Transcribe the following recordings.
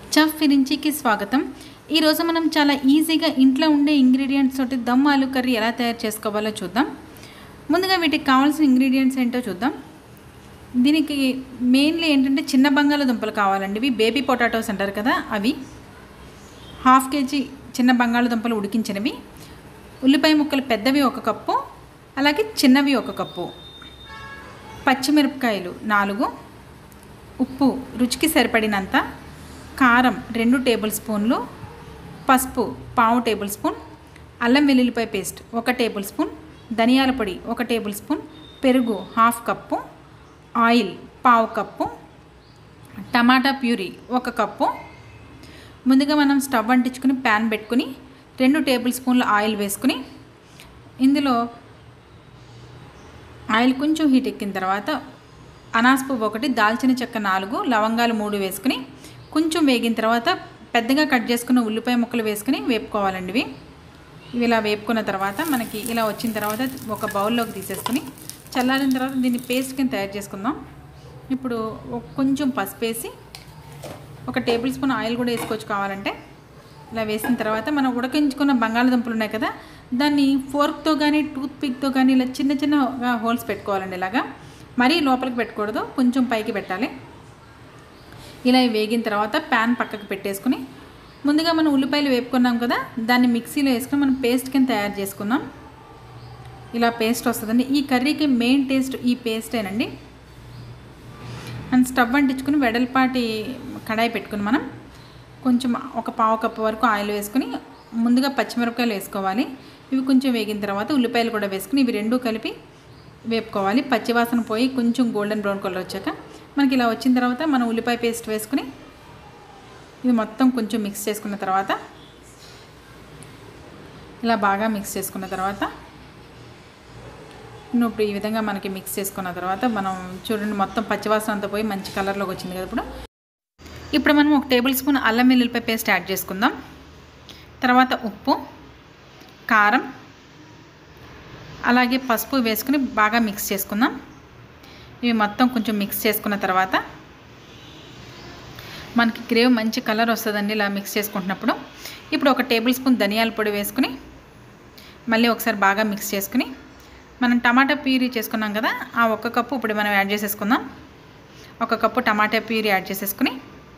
చఫ్ ఫిరించికి స్వాగతం ఈరోజు మనం చాలా ఈజీగా ఇంట్లో ఉండే ఇంగ్రీడియంట్స్ తోటి దమ్ ఆలు కర్రీ ఎలా తయారు చేసుకోవాలో చూద్దాం ముందుగా వీటికి కావాల్సిన ఇంగ్రీడియంట్స్ ఏంటో చూద్దాం దీనికి మెయిన్లీ ఏంటంటే చిన్న బంగాళదుంపలు కావాలండి ఇవి బేబీ పొటాటోస్ అంటారు కదా అవి హాఫ్ కేజీ చిన్న బంగాళదుంపలు ఉడికించినవి ఉల్లిపాయ ముక్కలు పెద్దవి ఒక కప్పు అలాగే చిన్నవి ఒక కప్పు పచ్చిమిరపకాయలు నాలుగు ఉప్పు రుచికి సరిపడినంత కారం రెండు టేబుల్ స్పూన్లు పసుపు పావు టేబుల్ స్పూన్ అల్లం వెల్లుల్లిపాయ పేస్ట్ ఒక టేబుల్ స్పూన్ ధనియాల పొడి ఒక టేబుల్ స్పూన్ పెరుగు హాఫ్ కప్పు ఆయిల్ పావు కప్పు టమాటా ప్యూరీ ఒక కప్పు ముందుగా మనం స్టవ్ అంటించుకుని ప్యాన్ పెట్టుకుని రెండు టేబుల్ స్పూన్ల ఆయిల్ వేసుకుని ఇందులో ఆయిల్ కొంచెం హీట్ ఎక్కిన తర్వాత అనాస్ పువ్వు ఒకటి దాల్చిన చెక్క నాలుగు లవంగాలు మూడు వేసుకుని కొంచెం వేగిన తర్వాత పెద్దగా కట్ చేసుకున్న ఉల్లిపాయ ముక్కలు వేసుకుని వేపుకోవాలండి ఇవి ఇవి ఇలా వేపుకున్న తర్వాత మనకి ఇలా వచ్చిన తర్వాత ఒక బౌల్లోకి తీసేసుకుని చల్లారిన తర్వాత దీన్ని పేస్ట్ కింద తయారు చేసుకుందాం ఇప్పుడు ఒక- కొంచెం పసుపు వేసి ఒక టేబుల్ స్పూన్ ఆయిల్ కూడా వేసుకోవచ్చు కావాలంటే ఇలా వేసిన తర్వాత మనం ఉడకించుకున్న బంగాళదుంపలు ఉన్నాయి కదా దాన్ని ఫోర్క్తో కానీ టూత్ పిక్తో కానీ ఇలా చిన్న చిన్న హోల్స్ పెట్టుకోవాలండి ఇలాగా మరీ లోపలికి పెట్టకూడదు కొంచెం పైకి పెట్టాలి ఇలా ఇవి వేగిన తర్వాత ప్యాన్ పక్కకు పెట్టేసుకుని ముందుగా మనం ఉల్లిపాయలు వేపుకున్నాం కదా దాన్ని మిక్సీలో వేసుకుని మనం పేస్ట్ కింద తయారు చేసుకుందాం ఇలా పేస్ట్ వస్తుందండి ఈ కర్రీకి మెయిన్ టేస్ట్ ఈ పేస్టేనండి అండ్ స్టవ్ అంటించుకుని వెడల్పాటి కడాయి పెట్టుకుని మనం కొంచెం ఒక పావు కప్పు వరకు ఆయిల్ వేసుకుని ముందుగా పచ్చిమిరపకాయలు వేసుకోవాలి ఇవి కొంచెం వేగిన తర్వాత ఉల్లిపాయలు కూడా వేసుకుని ఇవి రెండూ కలిపి వేపుకోవాలి పచ్చివాసన పోయి కొంచెం గోల్డెన్ బ్రౌన్ కలర్ వచ్చాక మనకి ఇలా వచ్చిన తర్వాత మనం ఉల్లిపాయ పేస్ట్ వేసుకుని ఇది మొత్తం కొంచెం మిక్స్ చేసుకున్న తర్వాత ఇలా బాగా మిక్స్ చేసుకున్న తర్వాత నువ్వు ఇప్పుడు ఈ విధంగా మనకి మిక్స్ చేసుకున్న తర్వాత మనం చూడండి మొత్తం పచ్చివాసన అంతా పోయి మంచి కలర్లోకి వచ్చింది కదా ఇప్పుడు ఇప్పుడు మనం ఒక టేబుల్ స్పూన్ అల్లం వెల్లుల్లిపాయ పేస్ట్ యాడ్ చేసుకుందాం తర్వాత ఉప్పు కారం అలాగే పసుపు వేసుకుని బాగా మిక్స్ చేసుకుందాం ఇవి మొత్తం కొంచెం మిక్స్ చేసుకున్న తర్వాత మనకి గ్రేవ్ మంచి కలర్ వస్తుందండి ఇలా మిక్స్ చేసుకుంటున్నప్పుడు ఇప్పుడు ఒక టేబుల్ స్పూన్ ధనియాల పొడి వేసుకుని మళ్ళీ ఒకసారి బాగా మిక్స్ చేసుకుని మనం టమాటా ప్యూరీ చేసుకున్నాం కదా ఆ ఒక్క కప్పు ఇప్పుడు మనం యాడ్ చేసేసుకుందాం ఒక కప్పు టమాటా ప్యూరీ యాడ్ చేసేసుకుని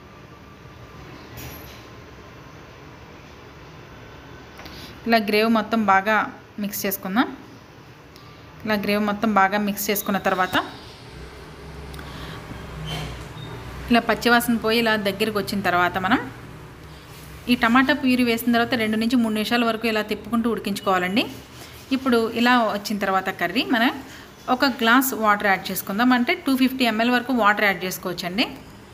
ఇలా గ్రేవ్ మొత్తం బాగా మిక్స్ చేసుకుందాం ఇలా గ్రేవ్ మొత్తం బాగా మిక్స్ చేసుకున్న తర్వాత ఇలా పచ్చివాసన పోయి ఇలా దగ్గరికి వచ్చిన తర్వాత మనం ఈ టమాటా ప్యూరీ వేసిన తర్వాత రెండు నుంచి మూడు నిమిషాల వరకు ఇలా తిప్పుకుంటూ ఉడికించుకోవాలండి ఇప్పుడు ఇలా వచ్చిన తర్వాత కర్రీ మనం ఒక గ్లాస్ వాటర్ యాడ్ చేసుకుందాం అంటే టూ ఫిఫ్టీ ఎంఎల్ వరకు వాటర్ యాడ్ చేసుకోవచ్చండి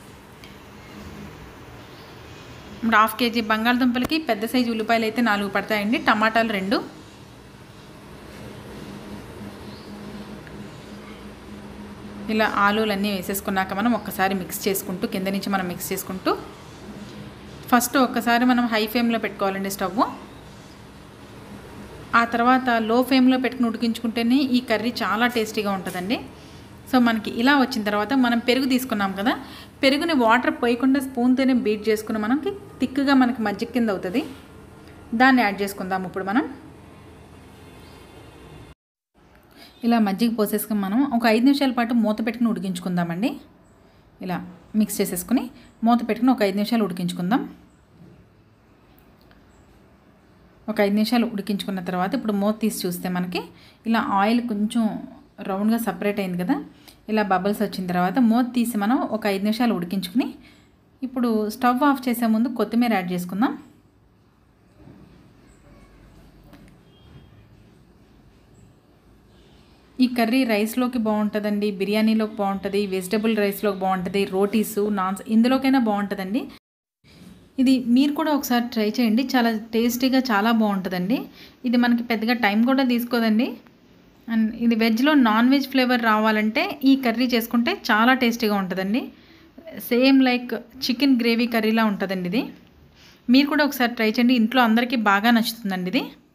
ఇప్పుడు హాఫ్ కేజీ బంగాళదుంపలకి పెద్ద సైజు ఉల్లిపాయలు అయితే నాలుగు పడతాయండి టమాటాలు రెండు ఇలా ఆలులన్నీ వేసేసుకున్నాక మనం ఒక్కసారి మిక్స్ చేసుకుంటూ కింద నుంచి మనం మిక్స్ చేసుకుంటూ ఫస్ట్ ఒక్కసారి మనం హై ఫ్లేమ్లో పెట్టుకోవాలండి స్టవ్ ఆ తర్వాత లో ఫ్లేమ్లో పెట్టుకుని ఉడికించుకుంటేనే ఈ కర్రీ చాలా టేస్టీగా ఉంటుందండి సో మనకి ఇలా వచ్చిన తర్వాత మనం పెరుగు తీసుకున్నాం కదా పెరుగుని వాటర్ పోయకుండా స్పూన్తోనే బీట్ చేసుకుని మనకి థిక్గా మనకి మజ్జిగ కింద అవుతుంది దాన్ని యాడ్ చేసుకుందాం ఇప్పుడు మనం ఇలా మజ్జిగ పోసేసుకుని మనం ఒక ఐదు నిమిషాల పాటు మూత పెట్టుకుని ఉడికించుకుందామండి ఇలా మిక్స్ చేసేసుకుని మూత పెట్టుకుని ఒక ఐదు నిమిషాలు ఉడికించుకుందాం ఒక ఐదు నిమిషాలు ఉడికించుకున్న తర్వాత ఇప్పుడు మూత తీసి చూస్తే మనకి ఇలా ఆయిల్ కొంచెం రౌండ్గా సపరేట్ అయింది కదా ఇలా బబుల్స్ వచ్చిన తర్వాత మూత తీసి మనం ఒక ఐదు నిమిషాలు ఉడికించుకుని ఇప్పుడు స్టవ్ ఆఫ్ చేసే ముందు కొత్తిమీర యాడ్ చేసుకుందాం ఈ కర్రీ రైస్లోకి బాగుంటుందండి బిర్యానీలోకి బాగుంటుంది వెజిటబుల్ రైస్లోకి బాగుంటుంది రోటీస్ నాన్స్ ఇందులోకైనా బాగుంటుందండి ఇది మీరు కూడా ఒకసారి ట్రై చేయండి చాలా టేస్టీగా చాలా బాగుంటుందండి ఇది మనకి పెద్దగా టైం కూడా తీసుకోదండి అండ్ ఇది వెజ్లో నాన్ వెజ్ ఫ్లేవర్ రావాలంటే ఈ కర్రీ చేసుకుంటే చాలా టేస్టీగా ఉంటుందండి సేమ్ లైక్ చికెన్ గ్రేవీ కర్రీలా ఉంటుందండి ఇది మీరు కూడా ఒకసారి ట్రై చేయండి ఇంట్లో అందరికీ బాగా నచ్చుతుందండి ఇది